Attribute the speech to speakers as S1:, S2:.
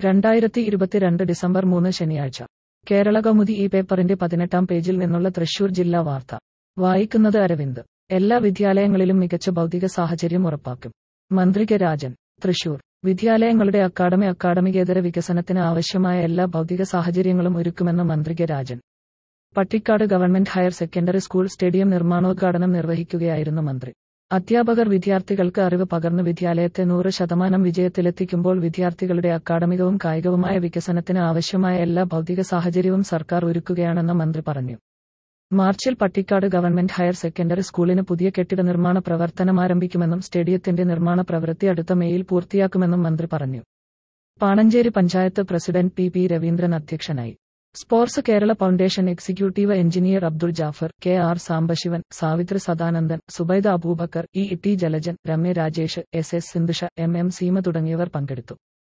S1: രണ്ടായിരത്തി ഇരുപത്തിരണ്ട് ഡിസംബർ മൂന്ന് ശനിയാഴ്ച കേരള കൗമുദി ഈ പേപ്പറിന്റെ പതിനെട്ടാം പേജിൽ നിന്നുള്ള തൃശൂർ ജില്ലാ വാർത്ത വായിക്കുന്നത് അരവിന്ദ് എല്ലാ വിദ്യാലയങ്ങളിലും മികച്ച ഭൗതിക സാഹചര്യം ഉറപ്പാക്കും മന്ത്രി കെ രാജൻ തൃശൂർ വിദ്യാലയങ്ങളുടെ അക്കാഡമി അക്കാഡമികേതര വികസനത്തിന് ആവശ്യമായ എല്ലാ ഭൗതിക സാഹചര്യങ്ങളും ഒരുക്കുമെന്ന് മന്ത്രി K Rajan Pattikkad government higher secondary school stadium നിർമ്മാണോദ്ഘാടനം നിർവഹിക്കുകയായിരുന്നു മന്ത്രി അധ്യാപകർ വിദ്യാർത്ഥികൾക്ക് അറിവ് പകർന്ന് വിദ്യാലയത്തെ നൂറ് ശതമാനം വിജയത്തിലെത്തിക്കുമ്പോൾ വിദ്യാർത്ഥികളുടെ അക്കാഡമികവും കായികവുമായ വികസനത്തിന് ആവശ്യമായ എല്ലാ ഭൗതിക സാഹചര്യവും സർക്കാർ ഒരുക്കുകയാണെന്ന് മന്ത്രി പറഞ്ഞു മാർച്ചിൽ പട്ടിക്കാട് ഗവൺമെന്റ് ഹയർ സെക്കൻഡറി സ്കൂളിന് പുതിയ കെട്ടിട നിർമ്മാണ പ്രവർത്തനം ആരംഭിക്കുമെന്നും സ്റ്റേഡിയത്തിന്റെ നിർമ്മാണ പ്രവൃത്തി അടുത്ത മെയിൽ പൂർത്തിയാക്കുമെന്നും മന്ത്രി പറഞ്ഞു Panancheri panchayat president P P Raveendran അധ്യക്ഷനായി sports Kerala foundation executive engineer Abdul Jaffar K R Sambasivan Savithri Sadanandan Subaida Aboobacker E T Jalajan Ramya Rajesh S S Sindhusha M M Seema തുടങ്ങിയവർ പങ്കെടുത്തു